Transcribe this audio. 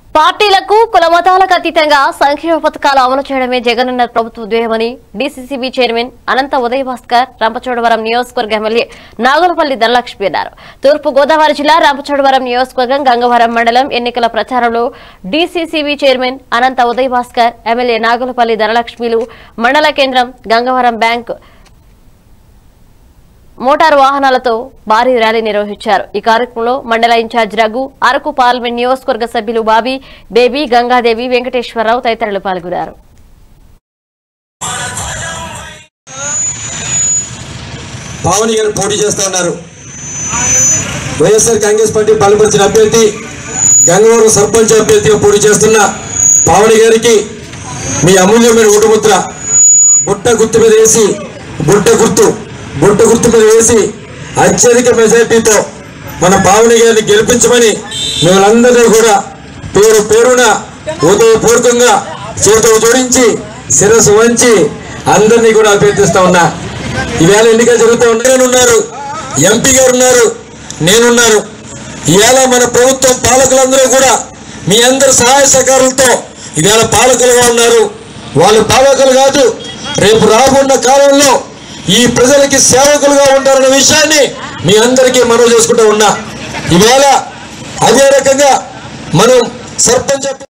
పార్టీలకు కుల మతాలకు అతీతంగా సంక్షేమ పథకాలు అమలు చేయడమే జగనన్న ప్రభుత్వ ధ్యేయమని డీసీసీబీ చైర్మన్ అనంత ఉదయ భాస్కర్ రంపచోడవరం నియోజకవర్గ ఎమ్మెల్యే నాగులపల్లి ధనలక్ష్మి అన్నారు తూర్పు గోదావరి జిల్లా రంపచోడవరం నియోజకవర్గం గంగవరం మండలం ఎన్నికల ప్రచారంలో DCCB chairman Anantha Udaya Bhaskar MLA Nagulapalli ధనలక్ష్మిలు మండల కేంద్రం గంగవరం బ్యాంక్ మోటారు వాహనాలతో భారీ ర్యాలీ నిర్వహించారు ఈ కార్యక్రమంలో మండల ఇన్ఛార్జ్ రఘు అరకు పార్లమెంట్ నియోజకవర్గ సభ్యులు బాబీ బేబీ గంగాదేవి వెంకటేశ్వరరావు తదితరులు పాల్గొన్నారు పావని గారు పోటీ చేస్తా ఉన్నారు వైఎస్ఆర్ కాంగ్రెస్ పార్టీ బలపరిచిన అభ్యర్థి గంగవరం సర్పంచ్ అభ్యర్థిగా పోటీ చేస్తున్న పావని గారికి మీ అమూల్యమైన ఓటుముద్ర బుట్ట గుర్తు మీద వేసి బుట్ట గుర్తు బుట్ట గుర్తు మీద వేసి అత్యధిక మెజార్టీతో మన పావని గారిని గెలిపించమని మిమ్మల్ందరినీ కూడా పేరు పేరున ఉదయపూర్వకంగా చేతులు జోడించి శిరస్సు వంచి అందరినీ కూడా అభ్యర్థిస్తా ఉన్నా ఈవేళ ఎన్నికలు జరుగుతూ ఉన్నాయి ఉన్నారు ఎంపీ గారు ఉన్నారు నేనున్నాను ఈవేళ మన ప్రభుత్వం పాలకులందరూ కూడా మీ అందరి సహాయ సహకారాలతో ఈవేళ పాలకులుగా ఉన్నారు వాళ్ళు పాలకులు కాదు రేపు రాబోన్న కాలంలో ఈ ప్రజలకి సేవకులుగా ఉంటారన్న విషయాన్ని మీ అందరికీ మనవి చేసుకుంటూ ఉన్నా ఈవేళ అదే రకంగా మనం సర్పంచ్